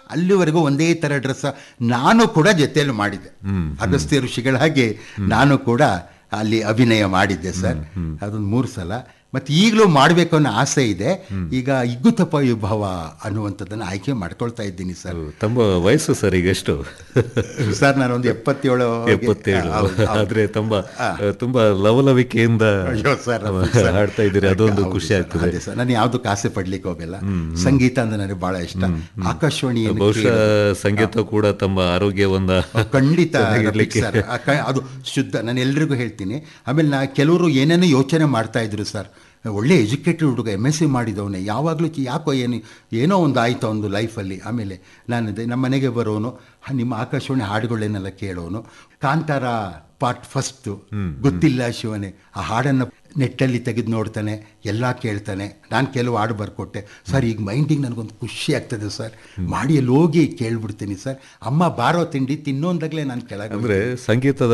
ಅಲ್ಲಿವರೆಗೂ ಒಂದೇ ಥರ ಡ್ರೆಸ್ ನಾನು ಕೂಡ ಜೊತೆಯಲ್ಲಿ ಮಾಡಿದ್ದೆ ಅಗಸ್ತ್ಯ ಋಷಿಗಳ ಹಾಗೆ ನಾನು ಕೂಡ ಅಲ್ಲಿ ಅಭಿನಯ ಮಾಡಿದ್ದೆ ಸರ್ ಅದೊಂದು ಮೂರು ಸಲ ಮತ್ತು ಈಗಲೂ ಮಾಡಬೇಕು ಅನ್ನೋ ಆಸೆ ಇದೆ ಈಗ ಇಗ್ಗುತಪ್ಪ ವಿಭವ ಅನ್ನುವಂಥದ್ದನ್ನು ಆಯ್ಕೆ ಮಾಡ್ಕೊಳ್ತಾ ಇದ್ದೀನಿ ಸರ್ ತಮ್ಮ ವಯಸ್ಸು ಸರ್ ಈಗ ಎಷ್ಟು ಸರ್ ನಾನೊಂದು ಎಪ್ಪತ್ತೇಳು ಎಪ್ಪತ್ತೇಳು ಹೌದು, ಹೌದು. ಆದ್ರೆ ತುಂಬಾ ತುಂಬಾ ಲವಲವಿಕೆಯಿಂದ ಅಯ್ಯೋ ಸರ್, ಅದು ಸರ್. ಹಾಡ್ತಾ ಇದ್ದೀರಿ ಅದೊಂದು ಹೌದು ಖುಷಿ ಸರ್, ಆಗ್ತದೆ ಅದೇ ಸರ್ ನಾನು ಯಾವುದಕ್ಕೂ ಆಸೆ ಪಡ್ಲಿಕ್ಕೆ ಹೋಗಲ್ಲ ಸಂಗೀತ ಅಂದ್ರೆ ನನಗೆ ಬಹಳ ಇಷ್ಟ ಆಕಾಶವಾಣಿ ಬಹುಶಃ ಸಂಗೀತ ಕೂಡ ತಮ್ಮ ಆರೋಗ್ಯವನ್ನ ಖಂಡಿತ ಚೆನ್ನಾಗಿರ್ಲಿಕ್ಕೆ. ರಫೀಕ್ ಸರ್ ಆ ಕ- ಅದು ಶುದ್ಧ ನಾನು ಎಲ್ರಿಗೂ ಹೇಳ್ತೀನಿ ಆಮೇಲೆ ನಾ ಕೆಲವರು ಏನೇನೋ ಯೋಚನೆ ಮಾಡ್ತಾ ಇದ್ರು ಸರ್ ಒಳ್ಳೆ ಎಜುಕೇಟೆಡ್ ಹುಡುಗ ಎಮ್ ಎಸ್ ಸಿ ಮಾಡಿದವನೇ ಯಾವಾಗಲೂ ಚಿ- ಯಾಕೋ ಏನು ಏನೋ ಒಂದು ಆಯಿತು ಒಂದು ಲೈಫಲ್ಲಿ ಆಮೇಲೆ ನಾನು ಅದೇ ನಮ್ಮ ಮನೆಗೆ ಬರೋನು ಹ, ನಿಮ್ಮ ಆಕಾಶವಾಣಿ ಹಾಡುಗಳನ್ನೆಲ್ಲ ಕೇಳೋನು ಕಾಂತಾರ ಪಾರ್ಟ್ ಫಸ್ಟು ಗೊತ್ತಿಲ್ಲ ಶಿವನೇ ಆ ಹಾಡನ್ನು ನೆಟ್ಟಲ್ಲಿ ತೆಗೆದು ನೋಡ್ತಾನೆ ಎಲ್ಲ ಕೇಳ್ತಾನೆ ನಾನು ಕೆಲವು ಹಾಡು ಬರ್ಕೊಟ್ಟೆ ಸರ್ ಈಗ ಮೈಂಡಿಗೆ ನನಗೊಂದು ಖುಷಿ ಆಗ್ತದೆ ಸರ್ ಮಾಡಿ ಅಲ್ಲಿ ಹೋಗಿ ಕೇಳ್ಬಿಡ್ತೀನಿ ಸರ್ ಅಮ್ಮ ಬಾರೋ ತಿಂಡಿ ತಿನ್ನೋಂದಾಗಲೇ ನಾನು ಕೆಳಗೆ ಅಂದ್ರೆ ಸಂಗೀತದ